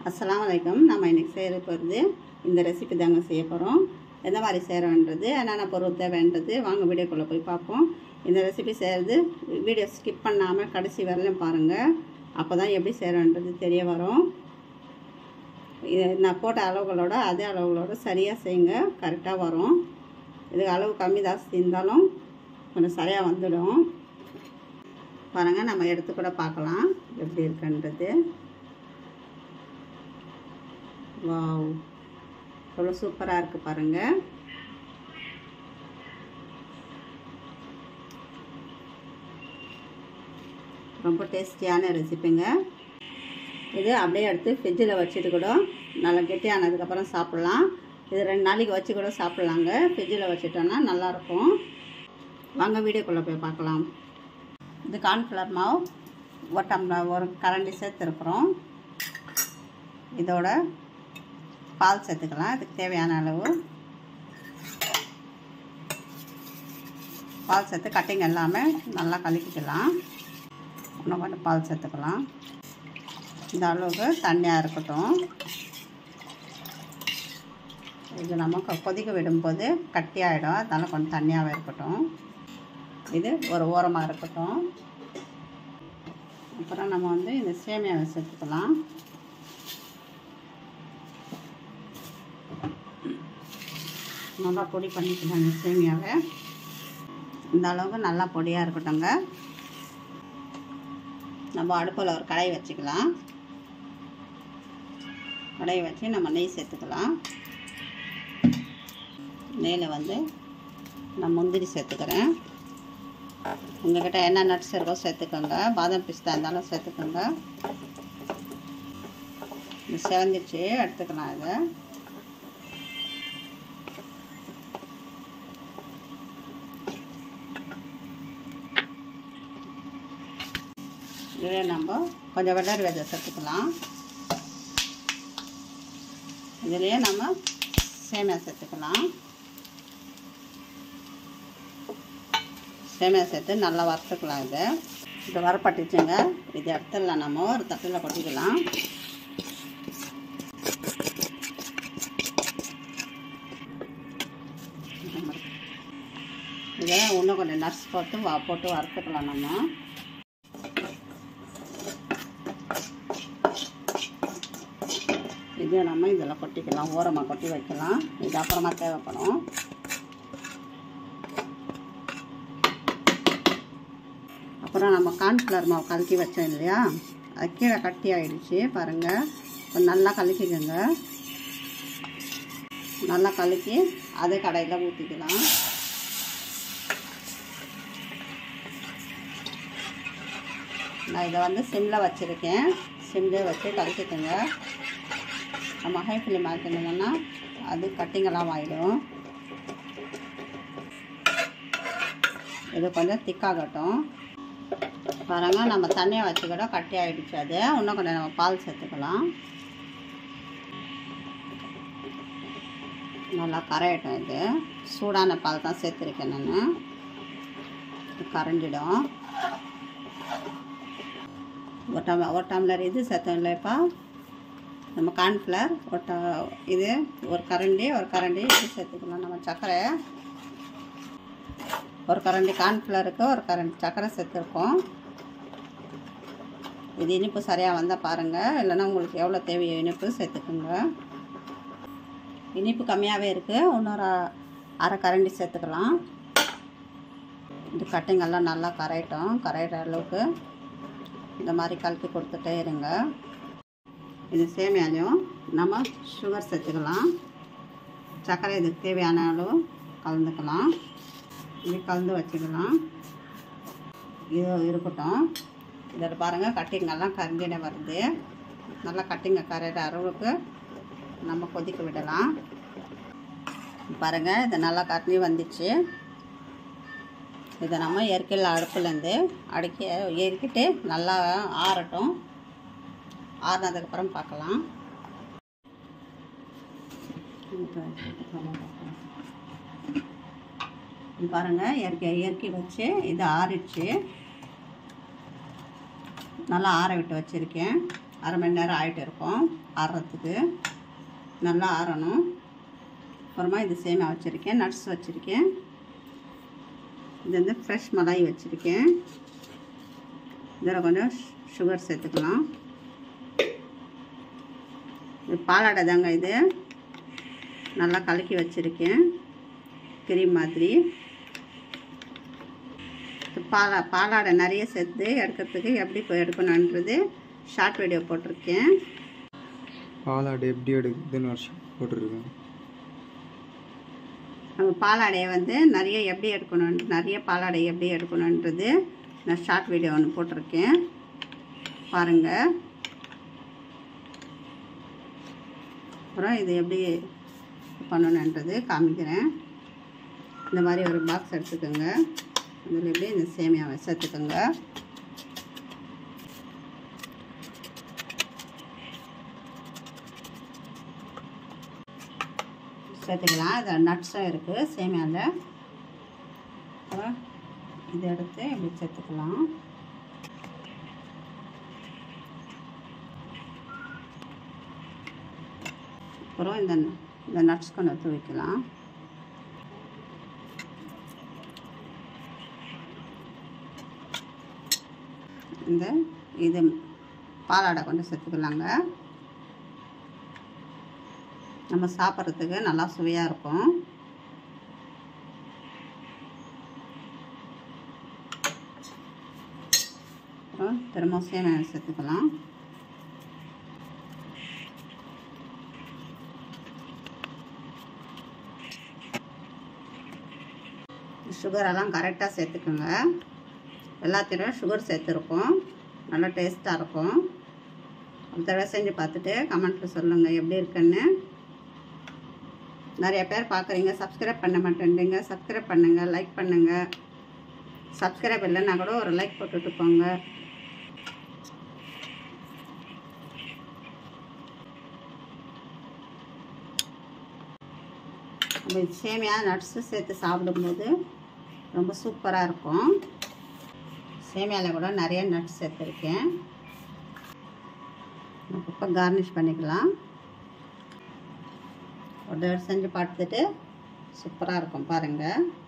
அஸ்ஸலாமு அலைக்கும் நம்ம இன்றைக்கி செய்ய போகிறது இந்த ரெசிபி தாங்க செய்ய போகிறோம் எந்த மாதிரி செய்கிறோன்றது என்னென்ன பொருள் தேவைன்றது வாங்க வீடியோக்குள்ளே போய் பார்ப்போம் இந்த ரெசிபி செய்கிறது வீடியோ ஸ்கிப் பண்ணாமல் கடைசி வரலையும் பாருங்கள் அப்போ தான் எப்படி செய்கிறோன்றது தெரிய வரும் இது நான் போட்ட அளவுகளோட அதே அளவுகளோட சரியாக செய்யுங்க கரெக்டாக வரும் இதுக்கு அளவு கம்மி ஜாஸ்தி இருந்தாலும் கொஞ்சம் சரியாக வந்துடும் பாருங்கள் நம்ம எடுத்து கூட பார்க்கலாம் எப்படி இருக்குன்றது வாவ் எவ்வளோ சூப்பராக இருக்குது பாருங்கள் ரொம்ப டேஸ்டியான ரெசிபிங்க இது அப்படியே எடுத்து ஃப்ரிட்ஜில் வச்சுட்டு கூட நல்லா கெட்டியானதுக்கப்புறம் சாப்பிட்லாம் இது ரெண்டு நாளைக்கு வச்சு கூட சாப்பிட்லாங்க ஃப்ரிட்ஜில் வச்சுட்டோன்னா நல்லாயிருக்கும் வாங்க வீடியோக்குள்ளே போய் பார்க்கலாம் இது கார்ன்ஃப்ளவர் மாவு ஒரு டம்ளர் ஒரு கரண்டி சேர்த்துருக்குறோம் இதோட பால் சேர்த்துக்கலாம் இதுக்கு தேவையான அளவு பால் சேர்த்து கட்டிங் எல்லாமே நல்லா கலக்கிக்கலாம் இன்னும் கொஞ்சம் பால் சேர்த்துக்கலாம் இந்த அளவுக்கு தண்ணியாக இருக்கட்டும் இது நம்ம கொ- கொதிக்க விடும்போது கட்டியாகிடும் அதனால் கொஞ்சம் தண்ணியாகவே இருக்கட்டும் இது ஒரு ஓரமாக இருக்கட்டும் அப்புறம் நம்ம வந்து இந்த சேமியாவை சேர்த்துக்கலாம் நல்லா பொடி பண்ணிக்கலாம் இந்த சேமியாவை இந்த அளவுக்கு நல்லா பொடியாக இருக்கட்டும்ங்க நம்ம அடுப்பில் ஒரு கடாய் வச்சுக்கலாம் கடாய் வச்சு நம்ம நெய் சேர்த்துக்கலாம் நெய்யில் வந்து நான் முந்திரி சேர்த்துக்கிறேன் உங்கள்கிட்ட என்ன நட்ஸ் இருக்கோ சேர்த்துக்கோங்க பாதாம் பிஸ்தா இருந்தாலும் சேர்த்துக்கோங்க இது செவந்துச்சு எடுத்துக்கலாம் இதை இதில் நம்ம கொஞ்சம் வெள்ளரி விதை சேர்த்துக்கலாம் இதுலேயே நம்ம சேமியா சேர்த்துக்கலாம் சேமியா சேர்த்து நல்லா வறுத்துக்கலாம் இதை இதை வரப்பட்டுச்சுங்க இது எடுத்துடலாம் நம்ம ஒரு தட்டில் கொட்டிக்கலாம் இதை இன்னும் கொஞ்சம் நட்ஸ் போட்டு வா போட்டு வறுத்துக்கலாம் நம்ம இது நம்ம இதில் கொட்டிக்கலாம் ஓரமாக கொட்டி வைக்கலாம் இது அப்புறமா தேவைப்படும் அப்புறம் நம்ம கார்ன்ஃப்ளவர் மாவு கலக்கி வச்சோம் இல்லையா அது கீழே கட்டி ஆயிடுச்சு பாருங்கள் கொஞ்சம் நல்லா கலக்கிக்கோங்க நல்லா கலக்கி அதே கடையில் ஊற்றிக்கலாம் நான் இதை வந்து சிம்மில் வச்சுருக்கேன் சிம்மில் வச்சு கலக்கிக்கோங்க நம்ம ஹை ஃப்ளேம் ஆக்கினோம்னா அது கட்டிங்கெல்லாம் ஆகிடும் இது கொஞ்சம் திக்காகட்டும் பாருங்க நம்ம தண்ணியை வச்சு கூட கட்டி ஆகிடுச்சு அது இன்னும் கொஞ்சம் நம்ம பால் சேர்த்துக்கலாம் நல்லா கரையட்டும் இது சூடான பால் தான் சேர்த்துருக்கேன் நான் இது கரைஞ்சிடும் ஒரு டம்ளர் ஒரு டம்ளர் இது சேர்த்தோம் இல்லைப்பா நம்ம கார்ன்ஃப்ளவர் ஒரு ட இது ஒரு கரண்டி ஒரு கரண்டி இது சேர்த்துக்கலாம் நம்ம சர்க்கரை ஒரு கரண்டி கார்ன்ஃப்ளவருக்கு ஒரு கரண்டி சர்க்கரை சேர்த்துருக்கோம் இது இனிப்பு சரியாக வந்தால் பாருங்கள் இல்லைன்னா உங்களுக்கு எவ்வளோ தேவையோ இனிப்பு சேர்த்துக்குங்க இனிப்பு கம்மியாகவே இருக்குது இன்னொரு அரை கரண்டி சேர்த்துக்கலாம் இது கட்டிங்கெல்லாம் நல்லா கரையட்டும் கரையிற அளவுக்கு இந்த மாதிரி கலக்கி கொடுத்துட்டே இருங்க இது சேமியாலையும் நம்ம சுகர் சேர்த்துக்கலாம் சர்க்கரை இதுக்கு தேவையான அளவு கலந்துக்கலாம் இது கலந்து வச்சுக்கலாம் இது இருக்கட்டும் இதில் பாருங்கள் கட்டிங்கெல்லாம் கரைஞ்சிட வருது நல்லா கட்டிங்க கரையிற அளவுக்கு நம்ம கொதிக்க விடலாம் பாருங்கள் இது நல்லா கரைஞ்சி வந்துச்சு இதை நம்ம இயற்கையில் அடுப்புலேருந்து அடுக்கி எரிக்கிட்டு நல்லா ஆறட்டும் ஆறுனதுக்கப்புறம் பார்க்கலாம் இது பாருங்கள் இயற்கை இயற்கை வச்சு இது ஆறிடுச்சு நல்லா ஆற விட்டு வச்சுருக்கேன் அரை மணி நேரம் ஆகிட்டு இருக்கும் ஆறுறதுக்கு நல்லா ஆறணும் அப்புறமா இது சேமியா வச்சுருக்கேன் நட்ஸ் வச்சுருக்கேன் இது வந்து ஃப்ரெஷ் மலாய் வச்சுருக்கேன் இதில் கொஞ்சம் சுகர் சேர்த்துக்கலாம் இது பாலாடை தாங்க இது நல்லா கலக்கி வச்சுருக்கேன் கிரீம் மாதிரி பாலா பாலாடை நிறைய சேர்த்து எடுக்கிறதுக்கு எப்படி போய் எடுக்கணுன்றது ஷார்ட் வீடியோ போட்டிருக்கேன் பாலாடு எப்படி எடுக்குதுன்னு வருஷம் போட்டிருக்கேன் நம்ம பாலாடையை வந்து நிறைய எப்படி எடுக்கணும் நிறைய பாலாடை எப்படி எடுக்கணுன்றது நான் ஷார்ட் வீடியோ ஒன்று போட்டிருக்கேன் பாருங்கள் அப்புறம் இது எப்படி பண்ணணுன்றது காமிக்கிறேன் இந்த மாதிரி ஒரு பாக்ஸ் எடுத்துக்கோங்க அதில் எப்படி இந்த சேமியாவை சேர்த்துக்கோங்க சேர்த்துக்கலாம் இதில் நட்ஸும் இருக்குது சேமியாவில் அப்புறம் இதை எடுத்து இப்படி சேர்த்துக்கலாம் அப்புறம் இந்த இந்த நட்ஸ் கொண்டு எடுத்து வைக்கலாம் இந்த இது பாலாடை கொண்டு சேர்த்துக்கலாங்க நம்ம சாப்பிட்றதுக்கு நல்லா சுவையாக இருக்கும் அப்புறம் திரும்ப சேமியா சேர்த்துக்கலாம் சுகரெல்லாம் கரெக்டாக சேர்த்துக்குங்க எல்லாத்திலும் சுகர் சேர்த்துருக்கோம் நல்லா டேஸ்ட்டாக இருக்கும் ஒரு தடவை செஞ்சு பார்த்துட்டு கமெண்ட்டில் சொல்லுங்கள் எப்படி இருக்குன்னு நிறைய பேர் பார்க்குறீங்க சப்ஸ்கிரைப் பண்ண மாட்டேன்றீங்க சப்ஸ்கிரைப் பண்ணுங்கள் லைக் பண்ணுங்கள் சப்ஸ்கிரைப் இல்லைன்னா கூட ஒரு லைக் போட்டுட்டு போங்க நம்ம சேமியா நட்ஸு சேர்த்து சாப்பிடும்போது ரொம்ப சூப்பராக இருக்கும் சேமியாவில் கூட நிறைய நட்ஸ் சேர்த்துருக்கேன் இப்போ கார்னிஷ் பண்ணிக்கலாம் ஒரு தடவை செஞ்சு பார்த்துட்டு சூப்பராக இருக்கும் பாருங்கள்